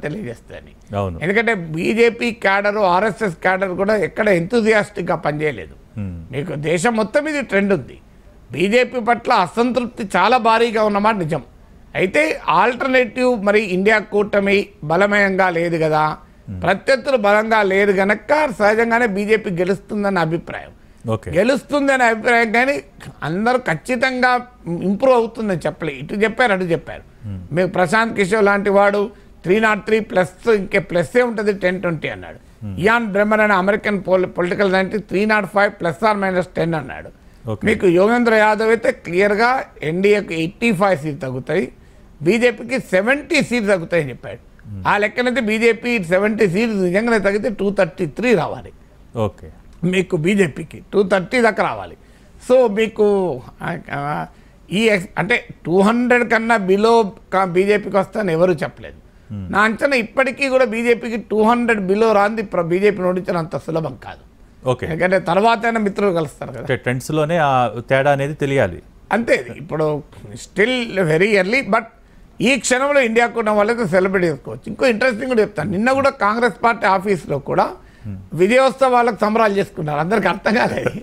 తెలియజేస్తుంది అవును ఎందుకంటే బీజేపీ క్యాడర్ ఆర్ఎస్ఎస్ క్యాడర్ కూడా ఎక్కడ ఎంతూజియాస్టిక్గా పనిచేయలేదు మ్మ్. మీకు దేశం మొత్తం ఇది ట్రెండ్ ఉంది బీజేపీ పట్ల అసంతృప్తి చాలా భారీగా ఉన్నమాట నిజం అయితే ఆల్టర్నేటివ్ మరి ఇండియా కూటమి బలమయంగా లేదు కదా ప్రత్యర్థులు బలంగా లేదు గనక సహజంగానే బీజేపీ గెలుస్తుందన్న అభిప్రాయం ఓకే గెలుస్తుందనే అభిప్రాయం కానీ అందరూ ఖచ్చితంగా ఇంప్రూవ్ అవుతుందని చెప్పలే ఇటు చెప్పారు అటు చెప్పారు మీకు ప్రశాంత్ కిషోర్ లాంటి వాడు త్రీ నాట్ త్రీ ప్లస్ ఇంకే ప్లస్సే ఉంటుంది టెన్ ట్వంటీ అన్నాడు ఇయాన్ బ్రెమర్ అనే American political scientist three not five plus or minus ten అన్నాడు Okay. మీకు యోగేంద్ర యాదవ్ అయితే క్లియర్గా ఎన్డీఏకి ఎయిటీ ఫైవ్ సీట్ తగ్గుతాయి బీజేపీకి సెవెంటీ సీట్ తగ్గుతాయని చెప్పాడు ఆ లెక్కనైతే బీజేపీ సెవెంటీ సీట్స్ నిజంగానే తగ్గితే టూ థర్టీ త్రీ రావాలి ఓకే మీకు బీజేపీకి టూ థర్టీ దాకా రావాలి సో మీకు ఆ, ఆ, ఈ ఎక్స్ అంటే టూ హండ్రెడ్ కన్నా బిలో బీజేపీకి వస్తాను ఎవరు చెప్పలేదు నా అంచనా ఇప్పటికీ కూడా బీజేపీకి టూ హండ్రెడ్ బిలో రాంది బీజేపీ ఓడించడం అంత సులభం కాదు ఓకే ఎందుకంటే తర్వాత మిత్రులు కలుస్తారు కదా అంటే ట్రెండ్స్లోనే ఆ తేడా అనేది తెలియాలి అంతే ఇది. ఇప్పుడు స్టిల్ వెరీ ఎర్లీ బట్ ఈ క్షణంలో ఇండియా కూడా వాళ్ళకి సెలబ్రేట్ చేసుకోవచ్చు ఇంకో ఇంట్రెస్టింగ్ కూడా చెప్తాను నిన్న కూడా కాంగ్రెస్ పార్టీ ఆఫీస్లో కూడా విజయోత్సవాలకు సంబరాలు చేసుకున్నారు అందరికి అర్థం కాలేదు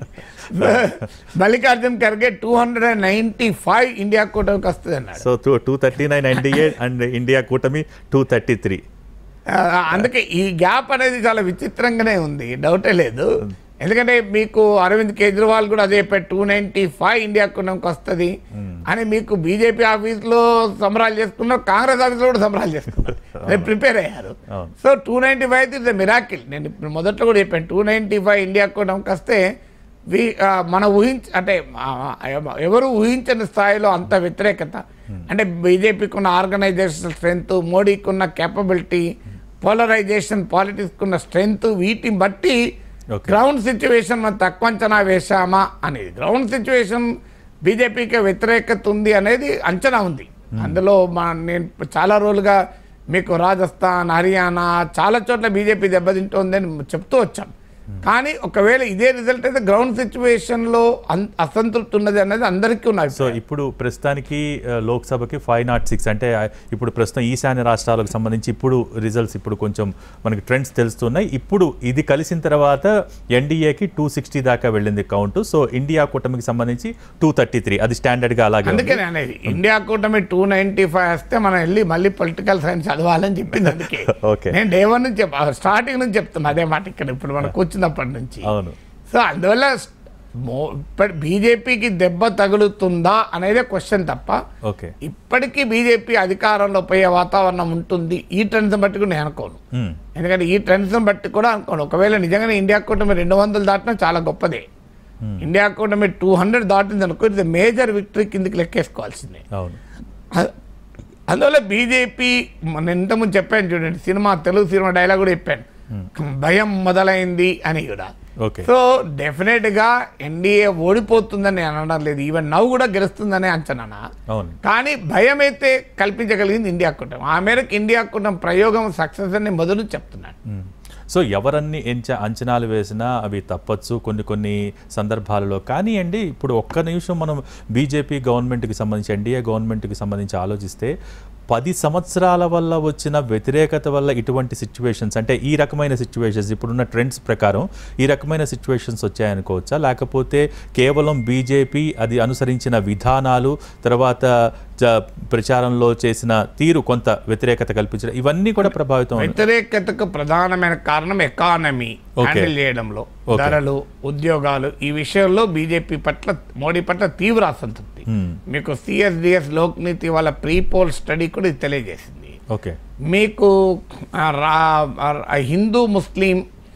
Mallikarjun Kharge two hundred and ninety five India కూటమికి వస్తుంది అన్నాడు so two two thirty nine NDA and India కూటమి టూ థర్టీ త్రీ ఆ, అందుకే ఈ గ్యాప్ అనేది చాలా విచిత్రంగానే ఉంది డౌటే లేదు ఎందుకంటే మీకు అరవింద్ కేజ్రీవాల్ కూడా అదే చెప్పాడు టూ నైన్టీ ఫైవ్ ఇండియా కూటమికి వస్తుంది అని మీకు బీజేపీ ఆఫీస్లో సంబరాలు చేసుకున్నారు కాంగ్రెస్ ఆఫీస్లో కూడా సంబరాలు చేసుకున్నారు రేపు ప్రిపేర్ అయ్యారు అవును. So two ninety five is the miracle నేను ఇప్పుడు మొదట్లో కూడా చెప్పాను టూ నైంటీ ఫైవ్ ఇండియా కూటమికి వస్తే వి ఆ, మన ఊహించ అంటే ఆ, ఎవరు ఊహించని స్థాయిలో అంత వ్యతిరేకత అంటే బీజేపీకి ఉన్న ఆర్గనైజేషన్ స్ట్రెంగ్త్ మోడీకి ఉన్న కేపబిలిటీ పోలరైజేషన్ పాలిటిక్స్ ఉన్న స్ట్రెంగ్త్ వీటిని బట్టి Okay. గ్రౌండ్ సిచ్యువేషన్ మనం తక్కువ అంచనా వేశామా అనేది గ్రౌండ్ సిచ్యువేషన్ బీజేపీకి వ్యతిరేకత ఉంది అనేది అంచనా ఉంది అందులో మా నేను చాలా రోజులుగా మీకు రాజస్థాన్ హర్యానా చాలా చోట్ల బీజేపీ దెబ్బతింటోందని చెప్తూ వచ్చాం కానీ ఒకవేళ ఇదే రిజల్ట్ అయితే గ్రౌండ్ సిచ్యువేషన్లో అన్ అసంతృప్తి ఉన్నది అనేది అందరికీ ఉన్న సో అభిప్రాయం. ఇప్పుడు ప్రస్తుతానికి ఆ, లోక్సభకి ఫైవ్ నాట్ సిక్స్ అంటే ఆ, ఇప్పుడు ప్రస్తుతం ఈశాన్య రాష్ట్రాలకు సంబంధించి ఇప్పుడు రిజల్ట్స్ ఇప్పుడు కొంచెం మనకి ట్రెండ్స్ తెలుస్తున్నాయి ఇప్పుడు ఇది కలిసిన తర్వాత ఎన్డీఏకి టూ సిక్స్టీ దాకా వెళ్ళింది కౌంట్ సో ఇండియా కూటమికి సంబంధించి టూ థర్టీ త్రీ అది స్టాండర్డ్గా అలాగే ఉంది. అందుకే నేను అనేది ఇండియా కూటమి టూ నైన్టీ ఫైవ్ వస్తే మనం వెళ్ళి మళ్ళీ పొలిటికల్ సైన్స్ చదవాలని చెప్పింది అందుకే Okay. నేను డే వన్ నుంచి చెప్ స్టార్టింగ్ నుంచి చెప్తున్నా అదే మాట ఇక్కడ ఇప్పుడు మనం కూర్చున్నప్పటి నుంచి అవును సో అందువల్ల మో- ఇప్పటి బీజేపీకి దెబ్బ తగులుతుందా అనేదే క్వశ్చన్ తప్ప ఓకే ఇప్పటికీ బీజేపీ అధికారంలో పోయే వాతావరణం ఉంటుంది ఈ ట్రెండ్స్ బట్టి కూడా నేను అనుకోను మ్మ్. ఎందుకంటే ఈ ట్రెండ్స్ బట్టి కూడా అనుకోను ఒకవేళ నిజంగానే ఇండియా కూటమి రెండు వందలు దాటినా చాలా గొప్పదే ఇండియా కూటమి టూ హండ్రెడ్ దాటింది అనుకో ఇది మేజర్ విక్టరీ కిందికి లెక్కేసుకోవాల్సిందే అవును అ- అందువల్ల బీజేపీ నేను ఇంతకుముందు చెప్పాను చూడండి సినిమా తెలుగు సినిమా డైలాగ్ కూడా చెప్పాను భయం మొదలైంది అని కూడా ఓకే సో డెఫినెట్ గా ఎన్డీఏ ఓడిపోతుందని నేను అనడం లేదు ఈవెన్ నవ్వు కూడా గెలుస్తుందనే అంచనా అవును కానీ భయం అయితే కల్పించగలిగింది ఇండియా కూటమి ఆ మేరకు ఇండియా కూటమి ప్రయోగం సక్సెస్ అని మొదలు చెప్తున్నాను మ్మ్. సో ఎవరన్ని ఎంచ అంచనాలు వేసినా అవి తప్పచ్చు కొన్ని కొన్ని సందర్భాలలో కానీ అండి ఇప్పుడు ఒక్క నిమిషం మనం బీజేపీ గవర్నమెంట్కి సంబంధించి ఎన్డీఏ గవర్నమెంట్కి సంబంధించి ఆలోచిస్తే పది సంవత్సరాల వల్ల వచ్చిన వ్యతిరేకత వల్ల ఇటువంటి సిచ్యువేషన్స్ అంటే ఈ రకమైన సిచ్యువేషన్స్ ఇప్పుడున్న ట్రెండ్స్ ప్రకారం ఈ రకమైన సిచ్యువేషన్స్ వచ్చాయనుకోవచ్చా లేకపోతే కేవలం బీజేపీ అది అనుసరించిన విధానాలు తర్వాత జ- ప్రచారంలో చేసిన తీరు కొంత వ్యతిరేకత కల్పించడం ఇవన్నీ కూడా ప్రభావితం అవును. వ్యతిరేకతకు ప్రధానమైన కారణం ఎకానమీ Okay. హ్యాండిల్ చేయడంలో Okay. ధరలు ఉద్యోగాలు ఈ విషయంలో బీజేపీ పట్ల మోడీ పట్ల తీవ్ర అసంతృప్తి మ్మ్. మీకు సిఎస్డిఎస్ లోక్నీతి వాళ్ళ ప్రీ పోల్ స్టడీ కూడా ఇది తెలియజేసింది ఓకే మీకు ఆ, రా ఆ, హిందూ ముస్లిం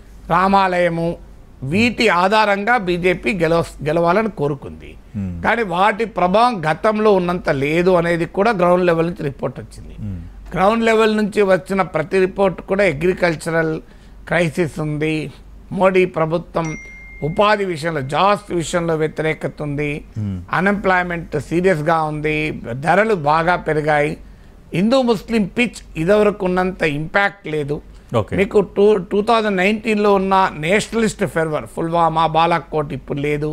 రామాలయము వీటి ఆధారంగా బీజేపీ గెలవ గెలవాలని కోరుకుంది కానీ వాటి ప్రభావం గతంలో ఉన్నంత లేదు అనేది కూడా గ్రౌండ్ లెవెల్ నుంచి రిపోర్ట్ వచ్చింది గ్రౌండ్ లెవెల్ నుంచి వచ్చిన ప్రతి రిపోర్ట్ కూడా అగ్రికల్చరల్ క్రైసిస్ ఉంది మోడీ ప్రభుత్వం ఉపాధి విషయంలో జాబ్స్ విషయంలో వ్యతిరేకత ఉంది అన్ఎంప్లాయ్మెంట్ సీరియస్గా ఉంది ధరలు బాగా పెరిగాయి హిందూ ముస్లిం పిచ్ ఇదివరకు ఉన్నంత ఇంపాక్ట్ లేదు ఓకే మీకు టూ టూ థౌజండ్ నైన్టీన్లో ఉన్న నేషనలిస్ట్ ఫెర్వర్ ఫుల్వామా బాలాకోట్ ఇప్పుడు లేదు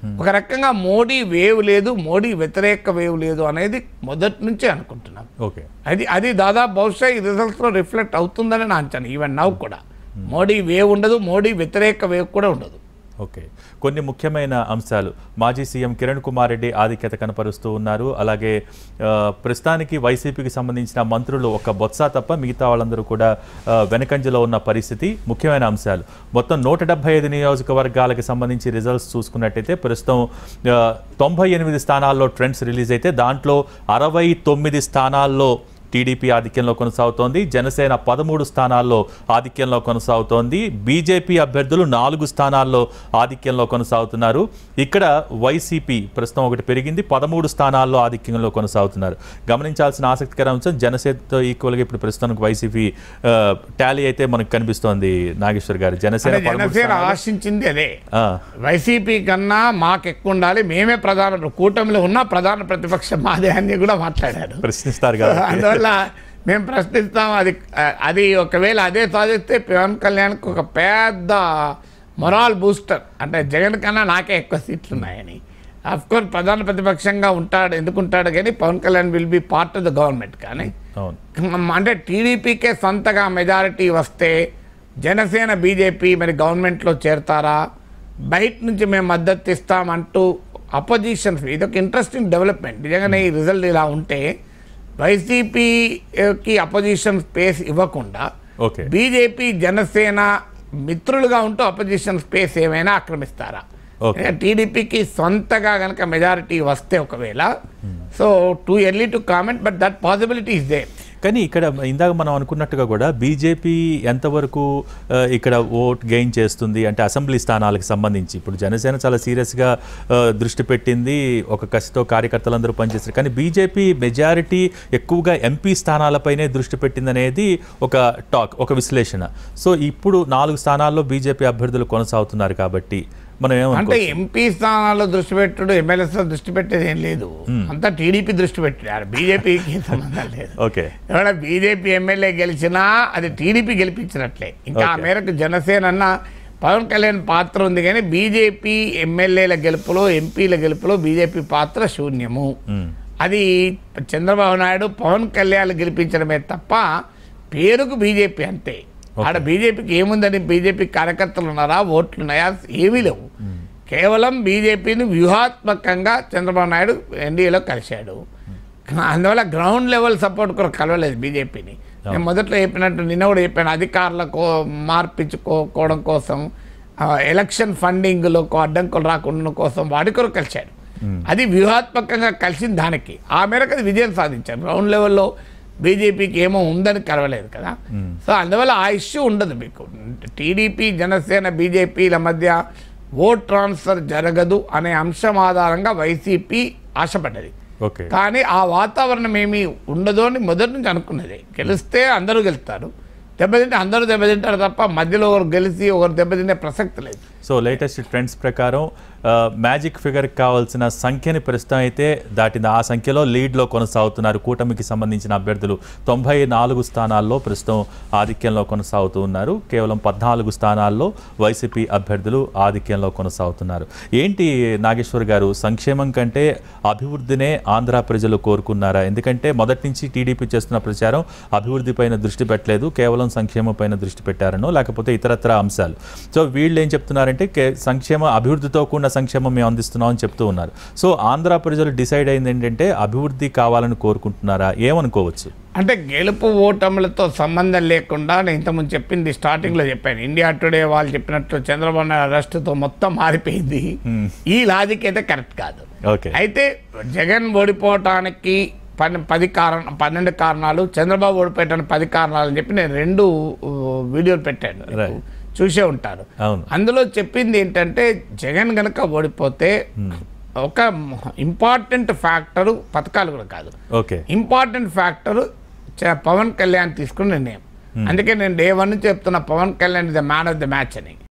ఒక రకంగా మోడీ వేవ్ లేదు మోడీ వ్యతిరేక వేవ్ లేదు అనేది మొదటి నుంచే అనుకుంటున్నాం ఓకే అది అది దాదాపు బహుశా ఈ రిజల్ట్స్లో రిఫ్లెక్ట్ అవుతుందని నా అంచనా ఈవెన్ నవ్వు కూడా మోడీ వేవ్ ఉండదు మోడీ వ్యతిరేక వేవ్ కూడా ఉండదు ఓకే కొన్ని ముఖ్యమైన అంశాలు మాజీ సీఎం కిరణ్ కుమార్ రెడ్డి ఆధిక్యత కనపరుస్తూ ఉన్నారు అలాగే ఆ, ప్రస్తుతానికి వైసీపీకి సంబంధించిన మంత్రులు ఒక బొత్స తప్ప మిగతా వాళ్ళందరూ కూడా ఆ, వెనకంజలో ఉన్న పరిస్థితి ముఖ్యమైన అంశాలు మొత్తం నూట డెబ్బై ఐదు నియోజకవర్గాలకు సంబంధించి రిజల్ట్స్ చూసుకున్నట్టయితే ప్రస్తుతం ఆ, తొంభై ఎనిమిది స్థానాల్లో ట్రెండ్స్ రిలీజ్ అయితే దాంట్లో అరవై తొమ్మిది స్థానాల్లో టీడీపీ ఆధిక్యంలో కొనసాగుతోంది జనసేన పదమూడు స్థానాల్లో ఆధిక్యంలో కొనసాగుతోంది బీజేపీ అభ్యర్థులు నాలుగు స్థానాల్లో ఆధిక్యంలో కొనసాగుతున్నారు ఇక్కడ వైసీపీ ప్రస్తుతం ఒకటి పెరిగింది పదమూడు స్థానాల్లో ఆధిక్యంలో కొనసాగుతున్నారు గమనించాల్సిన ఆసక్తికర అంశం జనసేనతో ఈక్వల్గా ఇప్పుడు ప్రస్తుతానికి వైసీపీ టాలీ అయితే మనకు కనిపిస్తోంది నాగేశ్వర్ గారు జనసేన అంటే పదమూడు జనసేన స్థానాలు. ఆశించింది అదే ఆ, వైసీపీ కన్నా మాకు ఎక్కువ ఉండాలి మేమే ప్రధాన కూటమిలో ఉన్న ప్రధాన ప్రతిపక్షం మాదే అని కూడా మాట్లాడారు ప్రశ్నిస్తారు కాబట్టి అందువల్ల మేము ప్రశ్నిస్తాం అది అది ఒకవేళ అదే సాధిస్తే పవన్ కళ్యాణ్కి ఒక పెద్ద మొరాల్ బూస్టర్ అంటే జగన్ కన్నా నాకే ఎక్కువ సీట్లు ఉన్నాయని అఫ్ కోర్స్ ప్రధాన ప్రతిపక్షంగా ఉంటాడు ఎందుకు ఉంటాడు కానీ Pawan Kalyan will be part of the government కానీ అవును అంటే టీడీపీకే సొంతగా మెజారిటీ వస్తే జనసేన బీజేపీ మరి గవర్నమెంట్లో చేరతారా బయట నుంచి మేము మద్దతు ఇస్తామంటూ అపోజిషన్ ఇది ఒక ఇంట్రెస్టింగ్ డెవలప్మెంట్ నిజంగానే ఈ రిజల్ట్ ఇలా ఉంటే వైసీపీకి అపోజిషన్ స్పేస్ ఇవ్వకుండా ఓకే బీజేపీ జనసేన మిత్రులుగా ఉంటూ అపోజిషన్ స్పేస్ ఏమైనా ఆక్రమిస్తారా Okay. టీడీపీకి సొంతగా కనుక మెజారిటీ వస్తే ఒకవేళ so too early to comment but that possibility is there కానీ ఇక్కడ ఇందాక మనం అనుకున్నట్టుగా కూడా బీజేపీ ఎంతవరకు ఆ, ఇక్కడ ఓట్ గెయిన్ చేస్తుంది అంటే అసెంబ్లీ స్థానాలకు సంబంధించి ఇప్పుడు జనసేన చాలా సీరియస్గా ఆ, దృష్టి పెట్టింది ఒక కసితో కార్యకర్తలందరూ పనిచేస్తారు కానీ బీజేపీ మెజారిటీ ఎక్కువగా ఎంపీ స్థానాలపైనే దృష్టి పెట్టిందనేది ఒక టాక్ ఒక విశ్లేషణ సో ఇప్పుడు నాలుగు స్థానాల్లో బీజేపీ అభ్యర్థులు కొనసాగుతున్నారు కాబట్టి మనం అంటే ఏమనుకో ఎంపీ స్థానాల్లో దృష్టి పెట్టుడు ఎమ్మెల్యేస్ దృష్టి పెట్టేది ఏం లేదు అంతా టీడీపీ దృష్టి పెట్టారు బీజేపీకి సంబంధం లేదు ఓకే ఎవరైనా బీజేపీ ఎమ్మెల్యే గెలిచినా అది టీడీపీ గెలిపించినట్లే ఇంకా ఆ Okay. మేరకు జనసేన అన్న పవన్ కళ్యాణ్ పాత్ర ఉంది కానీ బీజేపీ ఎమ్మెల్యేల గెలుపులో ఎంపీల గెలుపులో బీజేపీ పాత్ర శూన్యము అది చంద్రబాబు నాయుడు పవన్ కళ్యాణ్ గెలిపించడమే తప్ప పేరుకు బీజేపీ అంతే ఆడ బీజేపీకి ఏముందని బీజేపీ కార్యకర్తలు ఉన్నారా ఓట్లు ఉన్నాయా ఏమీ లేవు కేవలం బీజేపీని వ్యూహాత్మకంగా చంద్రబాబు నాయుడు ఎన్డీఏలో కలిశాడు అందువల్ల గ్రౌండ్ లెవెల్ సపోర్ట్ కూడా కలవలేదు బీజేపీని నేను మొదట్లో చెప్పినట్టు నిన్న కూడా చెప్పాను అధికారులకు మార్పించుకోవడం కోసం ఆ, ఎలక్షన్ ఫండింగ్లో అడ్డంకులు రాకుండా కోసం వాడి కొరకు కలిశాడు అది వ్యూహాత్మకంగా కలిసింది దానికి ఆ మేరకు అది విజయం సాధించారు గ్రౌండ్ లెవెల్లో బీజేపీకి ఏమో ఉందని కలవలేదు కదా సో అందువల్ల ఆ ఇష్యూ ఉండదు మీకు టీడీపీ జనసేన బీజేపీల మధ్య ఓట్ ట్రాన్స్ఫర్ జరగదు అనే అంశం ఆధారంగా వైసీపీ ఆశపడ్డది ఓకే కానీ ఆ వాతావరణం ఏమీ ఉండదు అని మొదటి నుంచి అనుకున్నది గెలిస్తే అందరూ గెలుస్తారు దెబ్బతింటే అందరూ దెబ్బతింటారు తప్ప మధ్యలో ఒకరు గెలిచి ఒకరు దెబ్బతినే ప్రసక్తి లేదు సో లేటెస్ట్ ట్రెండ్స్ ప్రకారం మ్యాజిక్ ఫిగర్కి కావాల్సిన సంఖ్యని ప్రస్తుతం అయితే దాటింది ఆ సంఖ్యలో లీడ్లో కొనసాగుతున్నారు కూటమికి సంబంధించిన అభ్యర్థులు తొంభై నాలుగు స్థానాల్లో ప్రస్తుతం ఆధిక్యంలో కొనసాగుతూ ఉన్నారు కేవలం పద్నాలుగు స్థానాల్లో వైసీపీ అభ్యర్థులు ఆధిక్యంలో కొనసాగుతున్నారు ఏంటి నాగేశ్వర్ గారు సంక్షేమం కంటే అభివృద్ధినే ఆంధ్ర ప్రజలు కోరుకున్నారా ఎందుకంటే మొదటి నుంచి టీడీపీ చేస్తున్న ప్రచారం అభివృద్ధి పైన దృష్టి పెట్టలేదు కేవలం సంక్షేమం పైన దృష్టి పెట్టారనో లేకపోతే ఇతరత్ర అంశాలు సో వీళ్ళు ఏం చెప్తున్నారంటే కే- సంక్షేమ అభివృద్ధితో కూడిన సంక్షేమం మేము అందిస్తున్నాం అని చెప్తూ ఉన్నారు సో ఆంధ్ర ప్రజలు డిసైడ్ అయింది ఏంటంటే అభివృద్ధి కావాలని కోరుకుంటున్నారా ఏమనుకోవచ్చు అంటే గెలుపు ఓటములతో సంబంధం లేకుండా నేను ఇంతకుముందు చెప్పింది స్టార్టింగ్లో చెప్పాను ఇండియా టుడే వాళ్ళు చెప్పినట్టు చంద్రబాబు నాయుడు అరెస్టుతో మొత్తం మారిపోయింది ఈ లాజిక్ అయితే కరెక్ట్ కాదు ఓకే అయితే జగన్ ఓడిపోవటానికి పన్నె పది కారణ పన్నెండు కారణాలు చంద్రబాబు ఓడిపోయటానికి పది కారణాలు అని చెప్పి నేను రెండు ఊ, వీడియోలు పెట్టాను Right. చూసే ఉంటారు అవును అందులో చెప్పింది ఏంటంటే జగన్ గనక ఓడిపోతే ఒక ఇంపార్టెంట్ ఫ్యాక్టరు పథకాలు కూడా కాదు okay important factor Pawan Kalyan తీసుకున్న నిర్ణయం అందుకే నేను డే వన్ నుంచి చెప్తున్నా Pawan Kalyan the man of the match అని